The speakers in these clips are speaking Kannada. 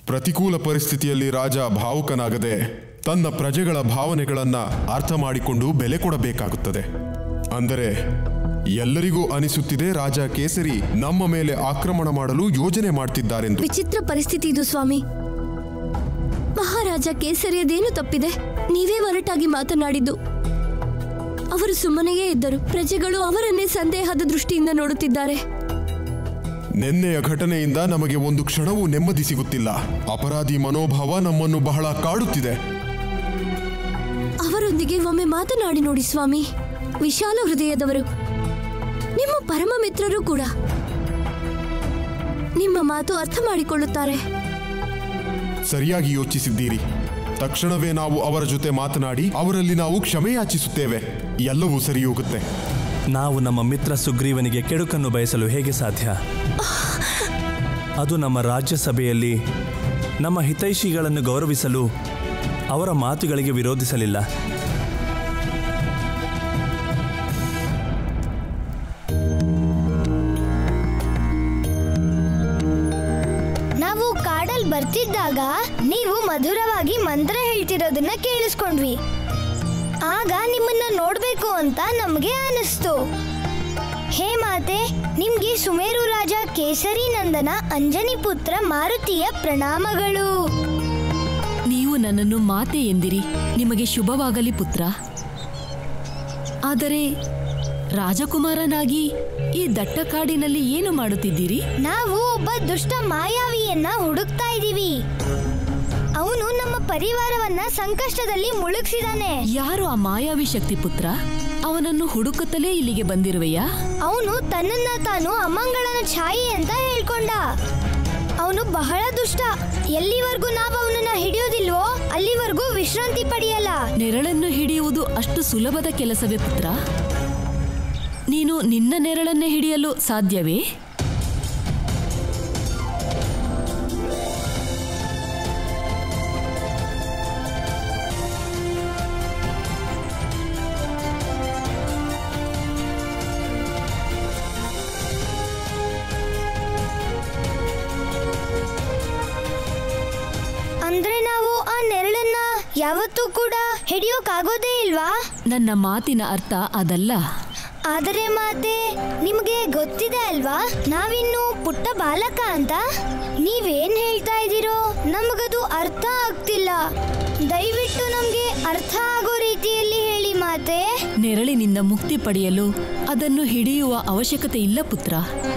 ಪ್ರತಿಕೂಲ ಪರಿಸ್ಥಿತಿಯಲ್ಲಿ ರಾಜ ಭಾವುಕನಾಗದೆ ತನ್ನ ಪ್ರಜೆಗಳ ಭಾವನೆಗಳನ್ನ ಅರ್ಥ ಮಾಡಿಕೊಂಡು ಬೆಲೆ ಕೊಡಬೇಕಾಗುತ್ತದೆ ಅಂದರೆ ಎಲ್ಲರಿಗೂ ಅನಿಸುತ್ತಿದೆ ರಾಜ ಕೇಸರಿ ನಮ್ಮ ಮೇಲೆ ಆಕ್ರಮಣ ಮಾಡಲು ಯೋಜನೆ ಮಾಡ್ತಿದ್ದಾರೆಂದು ವಿಚಿತ್ರ ಪರಿಸ್ಥಿತಿ ಇದು ಸ್ವಾಮಿ ಮಹಾರಾಜ ಕೇಸರಿಯದೇನು ತಪ್ಪಿದೆ ನೀವೇ ಒರಟಾಗಿ ಮಾತನಾಡಿದ್ದು ಅವರು ಸುಮ್ಮನೆಯೇ ಇದ್ದರು ಪ್ರಜೆಗಳು ಅವರನ್ನೇ ಸಂದೇಹದ ದೃಷ್ಟಿಯಿಂದ ನೋಡುತ್ತಿದ್ದಾರೆ ನಿನ್ನೆಯ ಘಟನೆಯಿಂದ ನಮಗೆ ಒಂದು ಕ್ಷಣವೂ ನೆಮ್ಮದಿ ಸಿಗುತ್ತಿಲ್ಲ ಅಪರಾಧಿ ಮನೋಭಾವ ನಮ್ಮನ್ನು ಬಹಳ ಕಾಡುತ್ತಿದೆ ಅವರೊಂದಿಗೆ ಒಮ್ಮೆ ಮಾತನಾಡಿ ನೋಡಿ ಸ್ವಾಮಿ ವಿಶಾಲ ಹೃದಯದವರು ನಿಮ್ಮ ಪರಮ ಮಿತ್ರರು ಕೂಡ ನಿಮ್ಮ ಮಾತು ಅರ್ಥ ಮಾಡಿಕೊಳ್ಳುತ್ತಾರೆ ಸರಿಯಾಗಿ ಯೋಚಿಸಿದ್ದೀರಿ ತಕ್ಷಣವೇ ನಾವು ಅವರ ಜೊತೆ ಮಾತನಾಡಿ ಅವರಲ್ಲಿ ನಾವು ಕ್ಷಮೆ ಯಾಚಿಸುತ್ತೇವೆ ಎಲ್ಲವೂ ಸರಿ ಹೋಗುತ್ತೆ ನಾವು ನಮ್ಮ ಮಿತ್ರ ಸುಗ್ರೀವನಿಗೆ ಕೆಡುಕನ್ನು ಬಯಸಲು ಹೇಗೆ ಸಾಧ್ಯ ಅದು ನಮ್ಮ ರಾಜ್ಯಸಭೆಯಲ್ಲಿ ನಮ್ಮ ಹಿತೈಷಿಗಳನ್ನು ಗೌರವಿಸಲು ಅವರ ಮಾತುಗಳಿಗೆ ವಿರೋಧಿಸಲಿಲ್ಲ ನಾವು ಕಾಡಲ್ ಬರ್ತಿದ್ದಾಗ ನೀವು ಮಧುರವಾಗಿ ಮಂತ್ರ ಹೇಳ್ತಿರೋದನ್ನ ಕೇಳಿಸ್ಕೊಂಡ್ವಿ ಆಗ ನಿಮ್ಮನ್ನ ನೋಡ್ಬೇಕು ಅಂತ ನಮ್ಗೆ ಅನಿಸ್ತು ಹೇ ಮಾತೆ ನಿಮ್ಗೆ ಸುಮೇರು ರಾಜ ಕೇಸರಿ ನಂದನ ಅಂಜನಿ ಪುತ್ರ ಮಾರುತಿಯ ಪ್ರಣಾಮಗಳು ನೀವು ನನ್ನನ್ನು ಮಾತೆ ಎಂದಿರಿ ನಿಮಗೆ ಶುಭವಾಗಲಿ ಪುತ್ರ ಆದರೆ ರಾಜಕುಮಾರನಾಗಿ ಈ ದಟ್ಟ ಕಾಡಿನಲ್ಲಿ ಏನು ಮಾಡುತ್ತಿದ್ದೀರಿ ನಾವು ಒಬ್ಬ ದುಷ್ಟ ಮಾಯಾವಿಯನ್ನ ಹುಡುಕ್ತಾ ಇದೀವಿ ಅವನು ನಮ್ಮ ಪರಿವಾರವನ್ನ ಸಂಕಷ್ಟದಲ್ಲಿ ಮುಳುಗ್ಸಿದಾನೆ ಯಾರು ಆ ಮಾಯಾವಿ ಶಕ್ತಿ ಪುತ್ರ ಅವನನ್ನು ಹುಡುಕುತ್ತಲೇ ಇಲ್ಲಿಗೆ ಬಂದಿರುವೆಯಾ ಅವನು ತನ್ನನ್ನ ತಾನು ಅಮಂಗಳನ ಛಾಯೆ ಅಂತ ಹೇಳ್ಕೊಂಡ ಅವನು ಬಹಳ ದುಷ್ಟ ಎಲ್ಲಿವರೆಗೂ ನಾವು ಅವನನ್ನ ಹಿಡಿಯೋದಿಲ್ವೋ ಅಲ್ಲಿವರೆಗೂ ವಿಶ್ರಾಂತಿ ಪಡೆಯಲ್ಲ ನೆರಳನ್ನು ಹಿಡಿಯುವುದು ಅಷ್ಟು ಸುಲಭದ ಕೆಲಸವೇ ಪುತ್ರ ನೀನು ನಿನ್ನ ನೆರಳನ್ನೇ ಹಿಡಿಯಲು ಸಾಧ್ಯವೇ ಅಂದ್ರೆ ನಾವು ಆ ನೆರಳನ್ನ ಯಾವತ್ತೂ ಕೂಡ ಹಿಡಿಯೋಕಾಗೋದೇ ಇಲ್ವಾ ನನ್ನ ಮಾತಿನ ಅರ್ಥ ಅದಲ್ಲ ಆದರೆ ಮಾತೆ ನಿಮಗೆ ಗೊತ್ತಿದೆ ಅಲ್ವಾ ನಾವಿನ್ನು ಪುಟ್ಟ ಬಾಲಕ ಅಂತ ನೀವೇನ್ ಹೇಳ್ತಾ ಇದ್ದೀರೋ ನಮಗದು ಅರ್ಥ ಆಗ್ತಿಲ್ಲ ದಯವಿಟ್ಟು ನಮ್ಗೆ ಅರ್ಥ ಆಗೋ ರೀತಿಯಲ್ಲಿ ಹೇಳಿ ಮಾತೆ ನೆರಳಿನಿಂದ ಮುಕ್ತಿ ಪಡೆಯಲು ಅದನ್ನು ಹಿಡಿಯುವ ಅವಶ್ಯಕತೆ ಇಲ್ಲ ಪುತ್ರ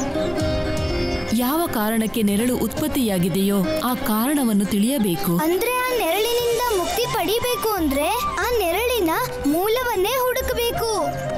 ಯಾವ ಕಾರಣಕ್ಕೆ ನೆರಳು ಉತ್ಪತ್ತಿಯಾಗಿದೆಯೋ ಆ ಕಾರಣವನ್ನು ತಿಳಿಯಬೇಕು ಅಂದ್ರೆ ಆ ನೆರಳಿನಿಂದ ಮುಕ್ತಿ ಪಡಿಬೇಕು ಅಂದ್ರೆ ಆ ನೆರಳಿನ ಮೂಲವನ್ನೇ ಹುಡುಕಬೇಕು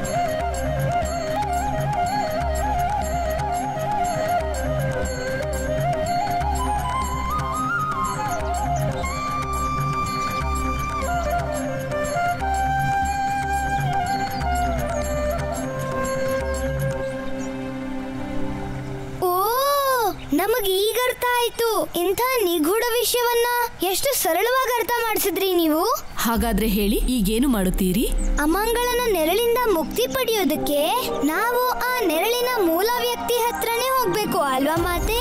ಓ ನಮಗ್ ಈಗ ಅರ್ಥ ಆಯ್ತು ಇಂಥ ನಿಗೂಢ ವಿಷಯವನ್ನ ಎಷ್ಟು ಸರಳವಾಗಿ ಅರ್ಥ ಮಾಡಿಸಿದ್ರಿ ನೀವು ಹಾಗಾದ್ರೆ ಹೇಳಿ ಈಗೇನು ಮಾಡುತ್ತೀರಿ ಅಮಂಗಳನ ನೆರಳಿಂದ ಮುಕ್ತಿ ಪಡೆಯೋದಕ್ಕೆ ನಾವು ಆ ನೆರಳಿನ ಮೂಲ ವ್ಯಕ್ತಿ ಹತ್ರನೇ ಹೋಗ್ಬೇಕು ಅಲ್ವಾ ಮಾತೆ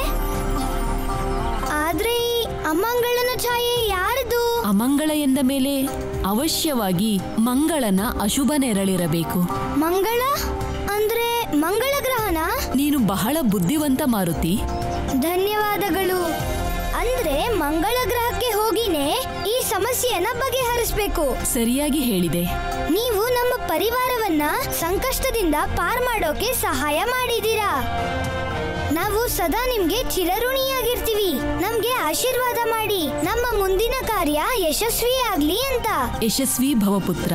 ಆದ್ರೆ ಈ ಅಮಂಗಳನ ಛಾಯೆ ಯಾರದು ಅಮಂಗಳ ಎಂದ ಮೇಲೆ ಅವಶ್ಯವಾಗಿ ಮಂಗಳನ ಅಶುಭ ನೆರಳಿರಬೇಕು ಮಂಗಳ ಅಂದ್ರೆ ಮಂಗಳ ಗ್ರಹನ ನೀನು ಬಹಳ ಬುದ್ಧಿವಂತ ಮಾರುತಿ ಧನ್ಯವಾದಗಳು ಅಂದ್ರೆ ಮಂಗಳ ಗ್ರಹಕ್ಕೆ ಹೋಗಿನೇ ಈ ಸಮಸ್ಯೆಯನ್ನ ಬಗೆಹರಿಸ್ಬೇಕು ಸರಿಯಾಗಿ ಹೇಳಿದೆ ನೀವು ನಮ್ಮ ಪರಿವಾರವನ್ನ ಸಂಕಷ್ಟದಿಂದ ಪಾರ್ ಮಾಡೋಕೆ ಸಹಾಯ ಮಾಡಿದೀರಾ ನಾವು ಸದಾ ನಿಮ್ಗೆ ಚಿರಋಣಿಯಾಗಿರ್ತೀವಿ ನಮ್ಗೆ ಆಶೀರ್ವಾದ ಮಾಡಿ ನಮ್ಮ ಮುಂದಿನ ಕಾರ್ಯ ಯಶಸ್ವಿ ಆಗ್ಲಿ ಅಂತ ಯಶಸ್ವಿ ಭವಪುತ್ರ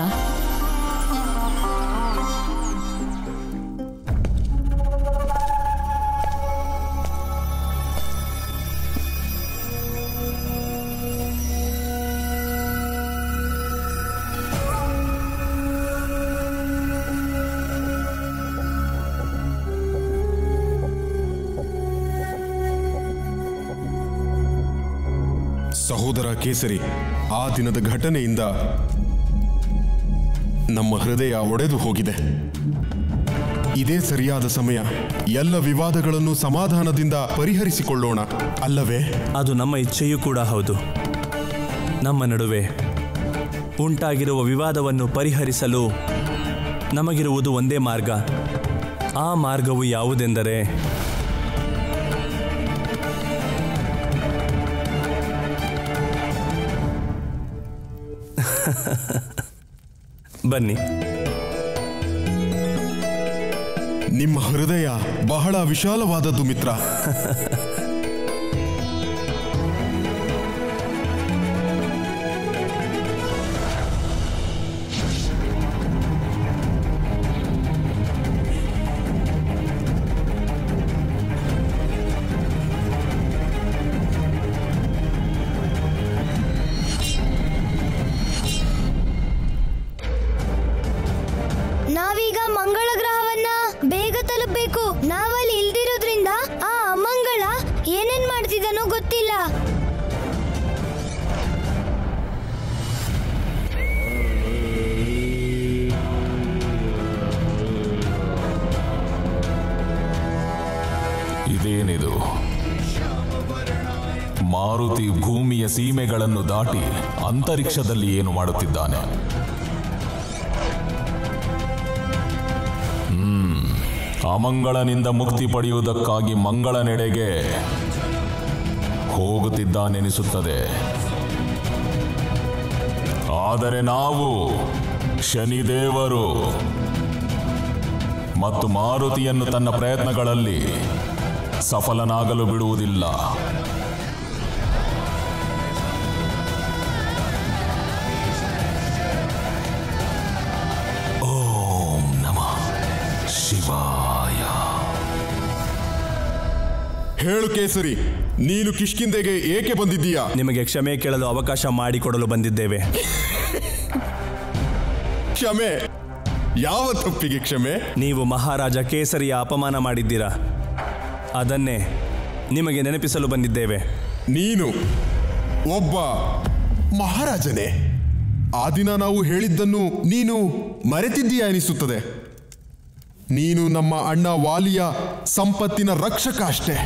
ಸಹೋದರ ಕೇಸರಿ ಆ ದಿನದ ಘಟನೆಯಿಂದ ನಮ್ಮ ಹೃದಯ ಒಡೆದು ಹೋಗಿದೆ ಇದೇ ಸರಿಯಾದ ಸಮಯ ಎಲ್ಲ ವಿವಾದಗಳನ್ನು ಸಮಾಧಾನದಿಂದ ಪರಿಹರಿಸಿಕೊಳ್ಳೋಣ ಅಲ್ಲವೇ ಅದು ನಮ್ಮ ಇಚ್ಛೆಯೂ ಕೂಡ ಹೌದು ನಮ್ಮ ನಡುವೆ ಉಂಟಾಗಿರುವ ವಿವಾದವನ್ನು ಪರಿಹರಿಸಲು ನಮಗಿರುವುದು ಒಂದೇ ಮಾರ್ಗ ಆ ಮಾರ್ಗವು ಯಾವುದೆಂದರೆ ಬನ್ನಿ ನಿಮ್ಮ ಹೃದಯ ಬಹಳ ವಿಶಾಲವಾದದ್ದು ಮಿತ್ರ ನಾವೀಗ ಮಂಗಳ ಗ್ರಹವನ್ನ ಬೇಗ ತಲುಪಬೇಕು ನಾವಲ್ಲಿ ಇಲ್ದಿರೋದ್ರಿಂದ ಆ ಅಮಂಗಳ ಏನೇನ್ ಮಾಡ್ತಿದ್ದಾನೋ ಗೊತ್ತಿಲ್ಲ ಇದೇನಿದು ಮಾರುತಿ ಭೂಮಿಯ ಸೀಮೆಗಳನ್ನು ದಾಟಿ ಅಂತರಿಕ್ಷದಲ್ಲಿ ಏನು ಮಾಡುತ್ತಿದ್ದಾನೆ ಹ್ಮ್ ಅಮಂಗಳನಿಂದ ಮುಕ್ತಿ ಪಡೆಯುವುದಕ್ಕಾಗಿ ಮಂಗಳನೆಡೆಗೆ ಹೋಗುತ್ತಿದ್ದಾನೆನಿಸುತ್ತದೆ ಆದರೆ ನಾವು ಶನಿದೇವರು ಮತ್ತು ಮಾರುತಿಯನ್ನು ತನ್ನ ಪ್ರಯತ್ನಗಳಲ್ಲಿ ಸಫಲನಾಗಲು ಬಿಡುವುದಿಲ್ಲ ಓಂ ನಮಃ ಶಿವಾಯ ಹೇಳು ಕೇಸರಿ ನೀನು ಕಿಷ್ಕಿಂದೆಗೆ ಏಕೆ ಬಂದಿದ್ದೀಯಾ ನಿಮಗೆ ಕ್ಷಮೆ ಕೇಳಲು ಅವಕಾಶ ಮಾಡಿಕೊಡಲು ಬಂದಿದ್ದೇವೆ ಕ್ಷಮೆ ಯಾವ ತಪ್ಪಿಗೆ ಕ್ಷಮೆ ನೀವು ಮಹಾರಾಜ ಕೇಸರಿಯ ಅಪಮಾನ ಮಾಡಿದ್ದೀರಾ ಅದನ್ನೇ ನಿಮಗೆ ನೆನಪಿಸಲು ಬಂದಿದ್ದೇವೆ ನೀನು ಒಬ್ಬ ಮಹಾರಾಜನೇ ಆ ದಿನ ನಾವು ಹೇಳಿದ್ದನ್ನು ನೀನು ಮರೆತಿದ್ದೀಯಾ ಅನಿಸುತ್ತದೆ ನೀನು ನಮ್ಮ ಅಣ್ಣ ವಾಲಿಯ ಸಂಪತ್ತಿನ ರಕ್ಷಕ ಅಷ್ಟೇ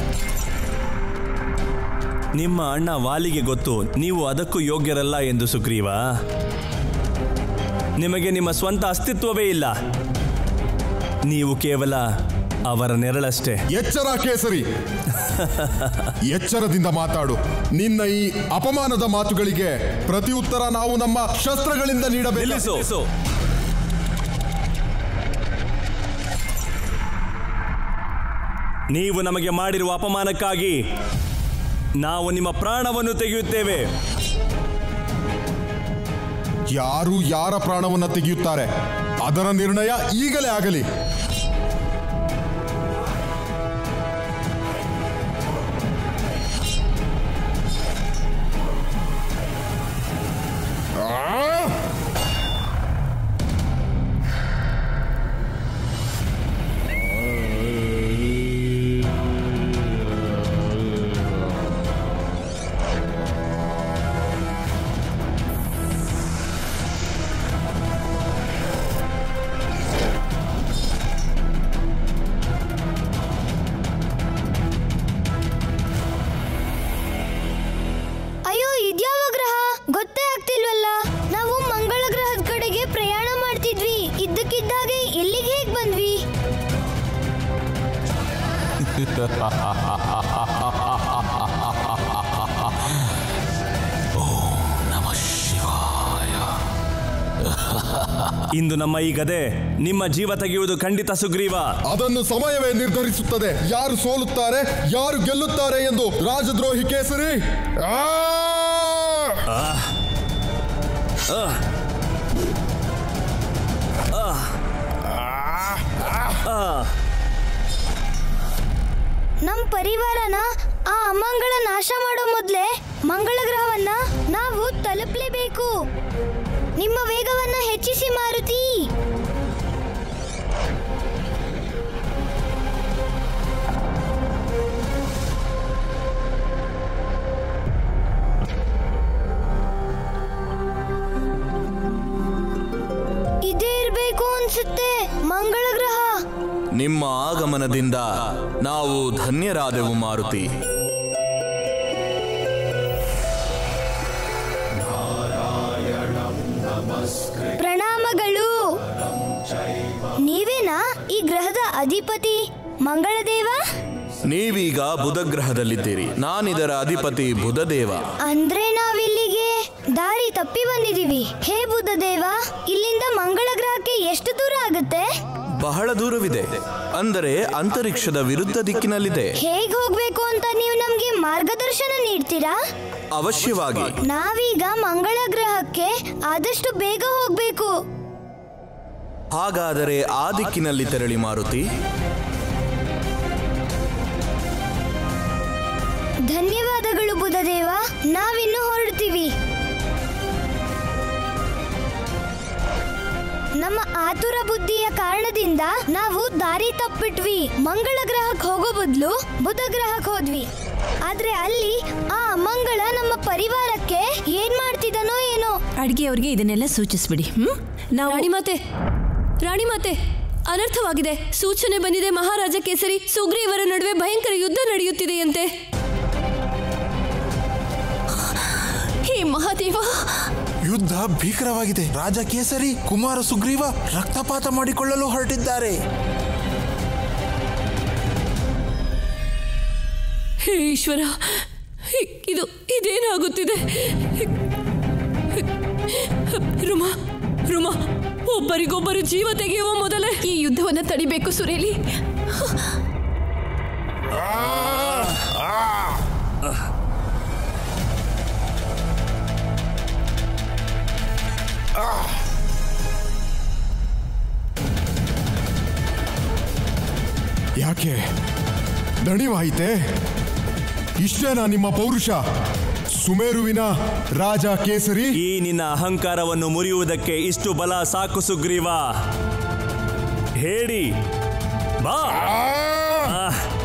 ನಿಮ್ಮ ಅಣ್ಣ ವಾಲಿಗೆ ಗೊತ್ತು ನೀವು ಅದಕ್ಕೂ ಯೋಗ್ಯರಲ್ಲ ಎಂದು ಸುಗ್ರೀವ ನಿಮಗೆ ನಿಮ್ಮ ಸ್ವಂತ ಅಸ್ತಿತ್ವವೇ ಇಲ್ಲ ನೀವು ಕೇವಲ ಅವರ ನೆರಳಷ್ಟೇ ಎಚ್ಚರ ಕೇಸರಿ ಎಚ್ಚರದಿಂದ ಮಾತಾಡು ನಿನ್ನ ಈ ಅಪಮಾನದ ಮಾತುಗಳಿಗೆ ಪ್ರತಿ ಉತ್ತರ ನಾವು ನಮ್ಮ ಶಸ್ತ್ರಗಳಿಂದ ನೀಡಬೇಕು ನಿಲ್ಲಿಸು ನೀವು ನಮಗೆ ಮಾಡಿರುವ ಅಪಮಾನಕ್ಕಾಗಿ ನಾವು ನಿಮ್ಮ ಪ್ರಾಣವನ್ನು ತೆಗೆಯುತ್ತೇವೆ ಯಾರು ಯಾರ ಪ್ರಾಣವನ್ನ ತೆಗೆಯುತ್ತಾರೆ ಅದರ ನಿರ್ಣಯ ಈಗಲೇ ಆಗಲಿ ಅಯ್ಯೋ ಇದ್ಯಾವ ಗ್ರಹ ಗೊತ್ತೇ ಆಗ್ತಿಲ್ವಲ್ಲ ನಾವು ಮಂಗಳ ಗ್ರಹದ ಕಡೆಗೆ ಪ್ರಯಾಣ ಮಾಡ್ತಿದ್ವಿ ಇದ್ದಕ್ಕಿದ್ದಾಗೆ ಇಲ್ಲಿಗೆ ಹೇಗ್ ಬಂದ್ವಿ ನಮಃ ಶಿವಾಯ ಇಂದು ನಮ್ಮ ಈ ಗದೆ ನಿಮ್ಮ ಜೀವ ತೆಗೆಯುವುದು ಖಂಡಿತ ಸುಗ್ರೀವ ಅದನ್ನು ಸಮಯವೇ ನಿರ್ಧರಿಸುತ್ತದೆ ಯಾರು ಸೋಲುತ್ತಾರೆ ಯಾರು ಗೆಲ್ಲುತ್ತಾರೆ ಎಂದು ರಾಜದ್ರೋಹಿ ಕೇಸರಿ ಆ! ನಮ್ ಪರಿವಾರನ ಆ ಅಮಂಗಳ ನಾಶ ಮಾಡೋ ಮೊದ್ಲೇ ಮಂಗಳ ಗ್ರಹವನ್ನ ನಾವು ತಲುಪಲೇಬೇಕು ನಿಮ್ಮ ವೇಗವನ್ನ ಹೆಚ್ಚಿಸಿ ಮಾರುತಿ ಇದೇ ಇರ್ಬೇಕು ಅನ್ಸುತ್ತೆ ಮಂಗಳ ಗ್ರಹ ನಿಮ್ಮ ಆಗಮನದಿಂದ ನಾವು ಧನ್ಯರಾದೆವು ಮಾರುತಿ ಪ್ರಣಾಮಗಳು ನೀವೇನಾ ಈ ಗ್ರಹದ ಅಧಿಪತಿ ಮಂಗಳದೇವ ನೀವೀಗ ಬುಧ ಗ್ರಹದಲ್ಲಿದ್ದೀರಿ ನಾನಿದರ ಅಧಿಪತಿ ಬುಧದೇವ ಅಂದ್ರೆ ನಾವಿಲ್ಲಿಗೆ ದಾರಿ ತಪ್ಪಿ ಬಂದಿದೀವಿ ಹೇ ಬುದ್ಧದೇವ ಇಲ್ಲಿಂದ ಮಂಗಳ ಗ್ರಹಕ್ಕೆ ಎಷ್ಟು ದೂರ ಆಗುತ್ತೆ ಬಹಳ ದೂರವಿದೆ ಅಂದರೆ ಅಂತರಿಕ್ಷದ ವಿರುದ್ಧ ದಿಕ್ಕಿನಲ್ಲಿದೆ ಹೇಗ್ ಹೋಗ್ಬೇಕು ಅಂತ ನೀವು ನಮ್ಗೆ ಮಾರ್ಗದರ್ಶನ ನೀಡ್ತೀರಾ ಅವಶ್ಯವಾಗಿ ನಾವೀಗ ಮಂಗಳ ಗ್ರಹಕ್ಕೆ ಆದಷ್ಟು ಬೇಗ ಹೋಗ್ಬೇಕು ಹಾಗಾದರೆ ಆ ದಿಕ್ಕಿನಲ್ಲಿ ತೆರಳಿ ಮಾರುತಿ ಧನ್ಯವಾದಗಳು ಬುಧದೇವ ನಾವಿನ್ನು ಹೊರಡ್ತೀವಿ ನಮ್ಮ ಆತುರ ಬುದ್ಧಿಯ ಕಾರಣದಿಂದ ನಾವು ದಾರಿ ತಪ್ಪಿಟ್ವಿ ಮಂಗಳ ಗ್ರಹಕ್ಕೆ ಹೋಗೋ ಬದಲು ಬುಧ ಗ್ರಹಕ್ಕೆ ಹೋದ್ವಿ ಆದ್ರೆ ಅಲ್ಲಿ ಆ ಮಂಗಳ ನಮ್ಮ ಪರಿವಾರಕ್ಕೆ ಏನ್ ಮಾಡ್ತಿದನೋ ಏನೋ ಅಡ್ಗೆ ಅವ್ರಿಗೆ ಇದನ್ನೆಲ್ಲ ಸೂಚಿಸ್ಬಿಡಿ ಹ್ಮ್ ನಾವು ರಾಣಿಮಾತೆ ರಾಣಿಮಾತೆ ಅನರ್ಥವಾಗಿದೆ ಸೂಚನೆ ಬಂದಿದೆ ಮಹಾರಾಜ ಕೇಸರಿ ಸುಗ್ರೀವರ ನಡುವೆ ಭಯಂಕರ ಯುದ್ಧ ನಡೆಯುತ್ತಿದೆಯಂತೆ ಹೇ ಮಹಾದೇವ ಯುದ್ಧ ಭೀಕರವಾಗಿದೆ ರಾಜ ಕೇಸರಿ ಕುಮಾರ ಸುಗ್ರೀವ ರಕ್ತಪಾತ ಮಾಡಿಕೊಳ್ಳಲು ಹೊರಟಿದ್ದಾರೆ ಹೇ ಈಶ್ವರ ಇದು ಇದೇನಾಗುತ್ತಿದೆ ರುಮಾ ರುಮಾ ಒಬ್ಬರಿಗೊಬ್ಬರು ಜೀವ ತೆಗೆಯುವ ಮೊದಲೇ ಈ ಯುದ್ಧವನ್ನು ತಡಿಬೇಕು ಸುರೇಲಿ ಯಾಕೆ ದಣಿವಾಯಿತೆ ಇಷ್ಟೇನಾ ನಿಮ್ಮ ಪೌರುಷ ಸುಮೇರುವಿನ ರಾಜ ಕೇಸರಿ ಈ ನಿನ್ನ ಅಹಂಕಾರವನ್ನು ಮುರಿಯುವುದಕ್ಕೆ ಇಷ್ಟು ಬಲ ಸಾಕು ಸುಗ್ರೀವ ಹೇಳಿ ಬಾ ಆ.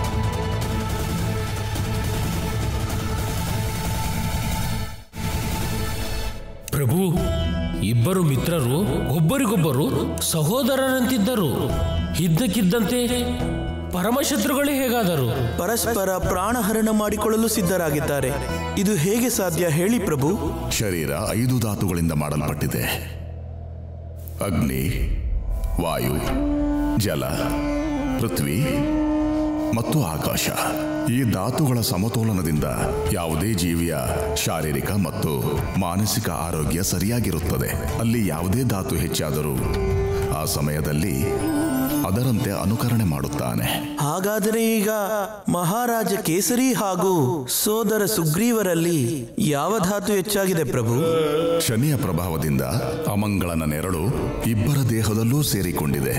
ಪ್ರಭು ಇಬ್ಬರು ಮಿತ್ರರು ಒಬ್ಬರಿಗೊಬ್ಬರು ಸಹೋದರರಂತಿದ್ದರು ಇದ್ದಕ್ಕಿದ್ದಂತೆ ಪರಮಶತ್ರುಗಳೇ ಹೇಗಾದರು ಪರಸ್ಪರ ಪ್ರಾಣಹರಣ ಮಾಡಿಕೊಳ್ಳಲು ಸಿದ್ಧರಾಗಿದ್ದಾರೆ ಇದು ಹೇಗೆ ಸಾಧ್ಯ ಹೇಳಿ ಪ್ರಭು ಶರೀರ ಐದು ಧಾತುಗಳಿಂದ ಮಾಡಲ್ಪಟ್ಟಿದೆ ಅಗ್ನಿ ವಾಯು ಜಲ ಪೃಥ್ವಿ ಮತ್ತು ಆಕಾಶ ಈ ಧಾತುಗಳ ಸಮತೋಲನದಿಂದ ಯಾವುದೇ ಜೀವಿಯ ಶಾರೀರಿಕ ಮತ್ತು ಮಾನಸಿಕ ಆರೋಗ್ಯ ಸರಿಯಾಗಿರುತ್ತದೆ ಅಲ್ಲಿ ಯಾವುದೇ ಧಾತು ಹೆಚ್ಚಾದರೂ ಆ ಸಮಯದಲ್ಲಿ ಅದರಂತೆ ಅನುಕರಣೆ ಮಾಡುತ್ತಾನೆ ಹಾಗಾದರೆ ಈಗ ಮಹಾರಾಜ ಕೇಸರಿ ಹಾಗೂ ಸೋದರ ಸುಗ್ರೀವರಲ್ಲಿ ಯಾವ ಧಾತು ಹೆಚ್ಚಾಗಿದೆ ಪ್ರಭು ಶನಿಯ ಪ್ರಭಾವದಿಂದ ಅಮಂಗಳನ ನೆರಳು ಇಬ್ಬರ ದೇಹದಲ್ಲೂ ಸೇರಿಕೊಂಡಿದೆ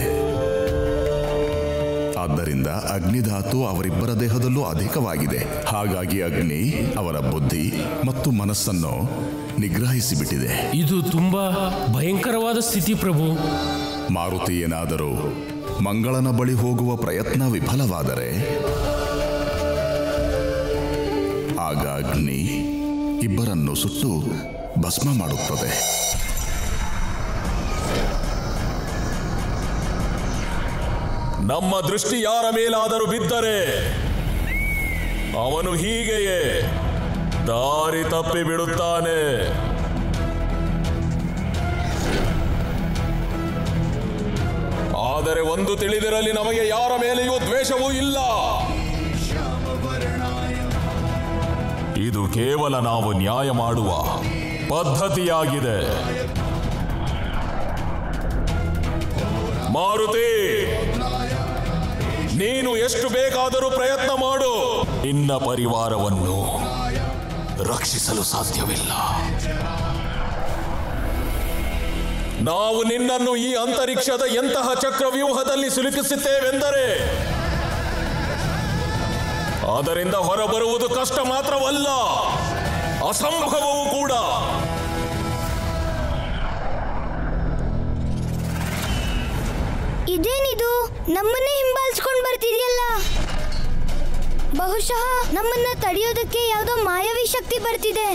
ಆದ್ದರಿಂದ ಅಗ್ನಿಧಾತು ಅವರಿಬ್ಬರ ದೇಹದಲ್ಲೂ ಅಧಿಕವಾಗಿದೆ ಹಾಗಾಗಿ ಅಗ್ನಿ ಅವರ ಬುದ್ಧಿ ಮತ್ತು ಮನಸ್ಸನ್ನು ನಿಗ್ರಹಿಸಿಬಿಟ್ಟಿದೆ ಇದು ತುಂಬಾ ಭಯಂಕರವಾದ ಸ್ಥಿತಿ ಪ್ರಭು ಮಾರುತಿ ಏನಾದರೂ ಮಂಗಳನ ಬಳಿ ಹೋಗುವ ಪ್ರಯತ್ನ ವಿಫಲವಾದರೆ ಆಗ ಅಗ್ನಿ ಇಬ್ಬರನ್ನು ಸುಟ್ಟು ಭಸ್ಮ ಮಾಡುತ್ತದೆ ನಮ್ಮ ದೃಷ್ಟಿ ಯಾರ ಮೇಲಾದರೂ ಬಿದ್ದರೆ ಅವನು ಹೀಗೆಯೇ ದಾರಿ ತಪ್ಪಿ ಬಿಡುತ್ತಾನೆ ಆದರೆ ಒಂದು ತಿಳಿದಿರಲಿ ನಮಗೆ ಯಾರ ಮೇಲೆಯೂ ದ್ವೇಷವೂ ಇಲ್ಲ ಇದು ಕೇವಲ ನಾವು ನ್ಯಾಯ ಮಾಡುವ ಪದ್ಧತಿಯಾಗಿದೆ ಮಾರುತಿ ನೀನು ಎಷ್ಟು ಬೇಕಾದರೂ ಪ್ರಯತ್ನ ಮಾಡು ನಿನ್ನ ಪರಿವಾರವನ್ನು ರಕ್ಷಿಸಲು ಸಾಧ್ಯವಿಲ್ಲ ನಾವು ನಿನ್ನನ್ನು ಈ ಅಂತರಿಕ್ಷದ ಎಂತಹ ಚಕ್ರವ್ಯೂಹದಲ್ಲಿ ಸಿಲುಕಿಸುತ್ತೇವೆಂದರೆ ಅದರಿಂದ ಹೊರಬರುವುದು ಕಷ್ಟ ಮಾತ್ರವಲ್ಲ ಅಸಂಭವವೂ ಕೂಡ ಇದೇನಿದು ನಮ್ಮನ್ನೇ ಹಿಂಬಾಲಿಸ್ಕೊಂಡ್ ಬರ್ತಿದ್ಯಲ್ಲ ಬಹುಶಃ ನಮ್ಮನ್ನ ತಡೆಯೋದಕ್ಕೆ ಯಾವುದೋ ಮಾಯಾವಿ ಶಕ್ತಿ ಬರ್ತಿದೆ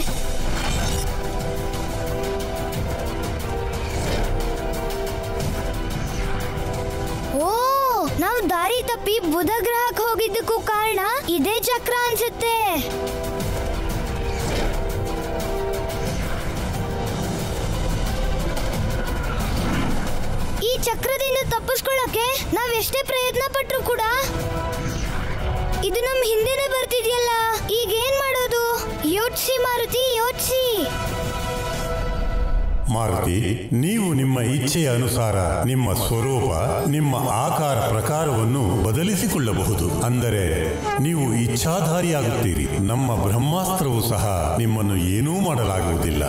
ಓ ನಾವು ದಾರಿ ತಪ್ಪಿ ಬುಧ ಗ್ರಹಕ್ಕೆ ಹೋಗಿದ್ದಕ್ಕೂ ಕಾರಣ ಇದೇ ಚಕ್ರ ಅನ್ಸುತ್ತೆ ಈ ಚಕ್ರದಿಂದ ತಪ್ಪಿಸ್ಕೊಳ್ಳೋಕೆ ನಾವ್ ಎಷ್ಟೇ ಪ್ರಯತ್ನ ಪಟ್ರು ಕೂಡ ಇದು ನಮ್ ಹಿಂದೆನೆ ಬರ್ತಿದ್ಯಲ್ಲ ಈಗ ಏನ್ ಮಾಡೋದು ಯೋಚ್ಸಿ ಮಾರುತಿ ಯೋಚ್ಸಿ ಮಾರುತಿ ನೀವು ನಿಮ್ಮ ಇಚ್ಛೆಯ ಅನುಸಾರ ನಿಮ್ಮ ಸ್ವರೂಪ ನಿಮ್ಮ ಆಕಾರ ಪ್ರಕಾರವನ್ನು ಬದಲಿಸಿಕೊಳ್ಳಬಹುದು ಅಂದರೆ ನೀವು ಇಚ್ಛಾಧಾರಿಯಾಗುತ್ತೀರಿ ನಮ್ಮ ಬ್ರಹ್ಮಾಸ್ತ್ರವು ಸಹ ನಿಮ್ಮನ್ನು ಏನೂ ಮಾಡಲಾಗುವುದಿಲ್ಲ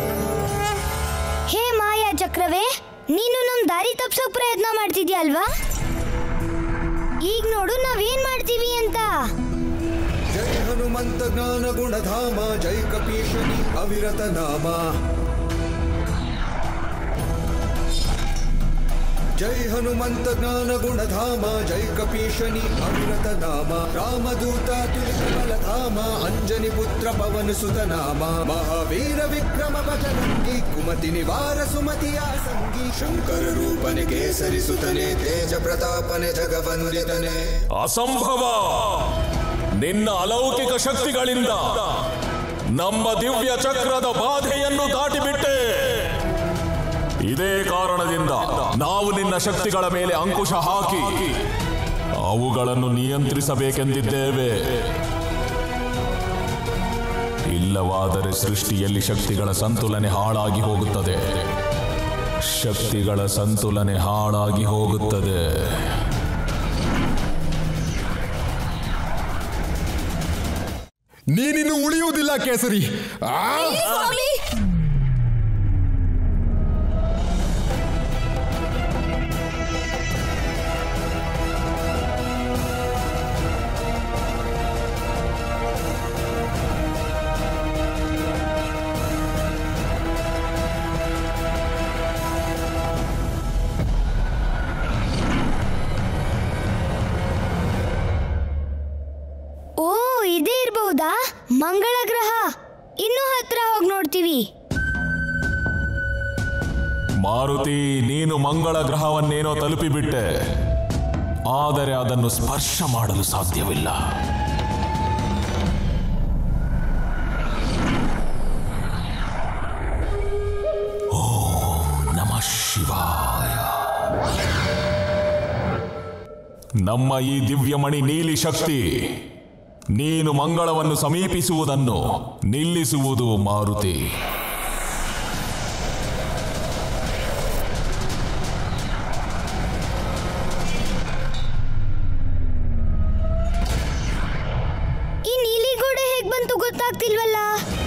ಹೇ ಮಾಯಾ ಚಕ್ರವೇ ನೀನು ನಮ್ ದಾರಿ ತಪ್ಸೋಕ್ ಪ್ರಯತ್ನ ಮಾಡ್ತಿದ್ಯಾ ಅಲ್ವಾ ಈಗ ನೋಡು ನಾವೇನ್ ಮಾಡ್ತೀವಿ ಅಂತ ಜೈ ಹನುಮಂತ ಜ್ಞಾನ ಗುಣಧಾಮ ಜೈ ಕಪೀಶನಿ ಅವಿರತ ನಾಮ ಜೈ ಹನುಮಂತ ಜ್ಞಾನ ಗುಣಧಾಮ ಜೈ ಕಪೀಶನಿ ಅವಿರತ ನಾಮ ರಾಮದೂತ ತುಲಿಕಮಲಧಾಮ ಅಂಜನಿ ಪುತ್ರ ಪವನ ಸುತ ನಾಮ ಮಹಾವೀರ ವಿಕ್ರಮ ಭಜರಂಗಿ ಕುಮತಿ ನಿವಾರ ಸುಮತಿಯ ಸಂಗಿ ಶಂಕರ ರೂಪನೆ ಕೇಸರಿ ಸುತನೆ ತೇಜ ಪ್ರತಾಪನೆ ಜಗವಂದಿತನೆ ಅಸಂಭವ ನಿನ್ನ ಅಲೌಕಿಕ ಶಕ್ತಿಗಳಿಂದ ನಮ್ಮ ದಿವ್ಯ ಚಕ್ರದ ಬಾಧೆಯನ್ನು ದಾಟಿಬಿಟ್ಟೆ ಇದೇ ಕಾರಣದಿಂದ ನಾವು ನಿನ್ನ ಶಕ್ತಿಗಳ ಮೇಲೆ ಅಂಕುಶ ಹಾಕಿ ಅವುಗಳನ್ನು ನಿಯಂತ್ರಿಸಬೇಕೆಂದಿದ್ದೇವೆ ಇಲ್ಲವಾದರೆ ಸೃಷ್ಟಿಯಲ್ಲಿ ಶಕ್ತಿಗಳ ಸಂತುಲನೆ ಹಾಳಾಗಿ ಹೋಗುತ್ತದೆ ಶಕ್ತಿಗಳ ಸಂತುಲನೆ ಹಾಳಾಗಿ ಹೋಗುತ್ತದೆ ನೀನಿನ್ನು ಉಳಿಯುವುದಿಲ್ಲ ಕೇಸರಿ ಆ ಓ ಇದೇ ಇರ್ಬಹುದಾ ಮಂಗಳ ಗ್ರಹ ಇನ್ನೂ ಹತ್ರ ಹೋಗಿ ನೋಡ್ತೀವಿ ಮಾರುತಿ ನೀನು ಮಂಗಳ ಗ್ರಹವನ್ನೇನೋ ತಲುಪಿಬಿಟ್ಟೆ ಆದರೆ ಅದನ್ನು ಸ್ಪರ್ಶ ಮಾಡಲು ಸಾಧ್ಯವಿಲ್ಲ ಓಂ ನಮಃ ಶಿವಾಯ ನಮ್ಮ ಈ ದಿವ್ಯಮಣಿ ನೀಲಿ ಶಕ್ತಿ ನೀನು ಮಂಗಳವನ್ನು ಸಮೀಪಿಸುವುದನ್ನು ನಿಲ್ಲಿಸುವುದು ಮಾರುತಿ ಈ ನೀಲಿ ಗೋಡೆ ಹೇಗ್ ಬಂತು ಗೊತ್ತಾಗ್ತಿಲ್ವಲ್ಲ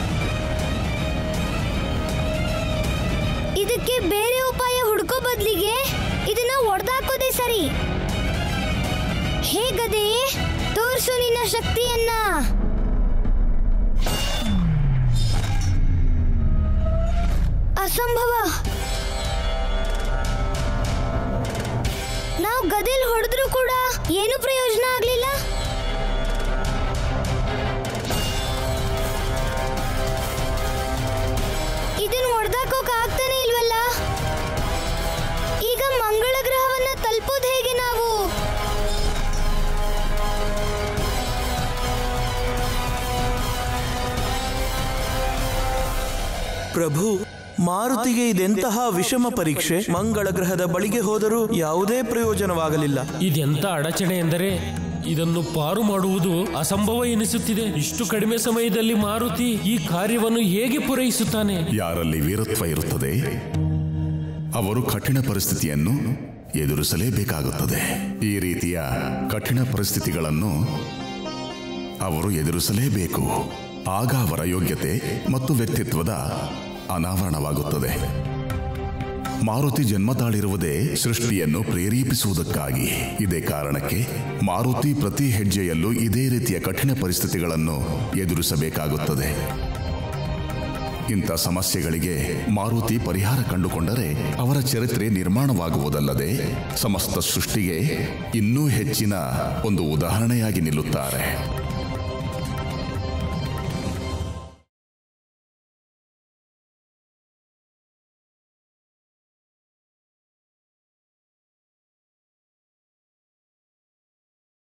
ಇದಕ್ಕೆ ಬೇರೆ ಉಪಾಯ ಹುಡ್ಕೋ ಬದ್ಲಿಗೆ ಇದನ್ನ ಒಡೆದಾಕೋದೇ ಸರಿ ಹೇಗದೆ ತೋರ್ಸು ನಿನ್ನ ಶಕ್ತಿಯನ್ನ ಅಸಂಭವ ನಾವು ಗದೆಲ್ ಹೊಡೆದ್ರೂ ಕೂಡ ಏನು ಪ್ರಯೋಜನ ಆಗ್ಲಿಲ್ಲ ಇದನ್ನ ಹೊಡೆದಾಕೋಕ್ ಆಗ್ತಾನೆ ಇಲ್ವಲ್ಲ ಈಗ ಮಂಗಳ ಗ್ರಹವನ್ನ ತಲುಪೋದು ಹೇಗೆ ನಾವು ಪ್ರಭು ಮಾರುತಿಗೆ ಇದೆಂತಹ ವಿಷಮ ಪರೀಕ್ಷೆ ಮಂಗಳ ಗ್ರಹದ ಬಳಿಗೆ ಹೋದರೂ ಯಾವುದೇ ಪ್ರಯೋಜನವಾಗಲಿಲ್ಲ ಇದೆಂತ ಅಡಚಣೆ ಎಂದರೆ ಇದನ್ನು ಪಾರು ಮಾಡುವುದು ಅಸಂಭವ ಎನಿಸುತ್ತಿದೆ ಇಷ್ಟು ಕಡಿಮೆ ಸಮಯದಲ್ಲಿ ಮಾರುತಿ ಈ ಕಾರ್ಯವನ್ನು ಹೇಗೆ ಪೂರೈಸುತ್ತಾನೆ ಯಾರಲ್ಲಿ ವೀರತ್ವ ಇರುತ್ತದೆ ಅವರು ಕಠಿಣ ಪರಿಸ್ಥಿತಿಯನ್ನು ಎದುರಿಸಲೇಬೇಕಾಗುತ್ತದೆ ಈ ರೀತಿಯ ಕಠಿಣ ಪರಿಸ್ಥಿತಿಗಳನ್ನು ಅವರು ಎದುರಿಸಲೇಬೇಕು ಆಗ ಅವರ ಯೋಗ್ಯತೆ ಮತ್ತು ವ್ಯಕ್ತಿತ್ವದ ಅನಾವರಣವಾಗುತ್ತದೆ ಮಾರುತಿ ಜನ್ಮ ತಾಳಿರುವುದೇ ಸೃಷ್ಟಿಯನ್ನು ಪ್ರೇರೇಪಿಸುವುದಕ್ಕಾಗಿ ಇದೇ ಕಾರಣಕ್ಕೆ ಮಾರುತಿ ಪ್ರತಿ ಹೆಜ್ಜೆಯಲ್ಲೂ ಇದೇ ರೀತಿಯ ಕಠಿಣ ಪರಿಸ್ಥಿತಿಗಳನ್ನು ಎದುರಿಸಬೇಕಾಗುತ್ತದೆ ಇಂಥ ಸಮಸ್ಯೆಗಳಿಗೆ ಮಾರುತಿ ಪರಿಹಾರ ಕಂಡುಕೊಂಡರೆ ಅವರ ಚರಿತ್ರೆ ನಿರ್ಮಾಣವಾಗುವುದಲ್ಲದೆ ಸಮಸ್ತ ಸೃಷ್ಟಿಗೆ ಇನ್ನೂ ಹೆಚ್ಚಿನ ಒಂದು ಉದಾಹರಣೆಯಾಗಿ ನಿಲ್ಲುತ್ತಾರೆ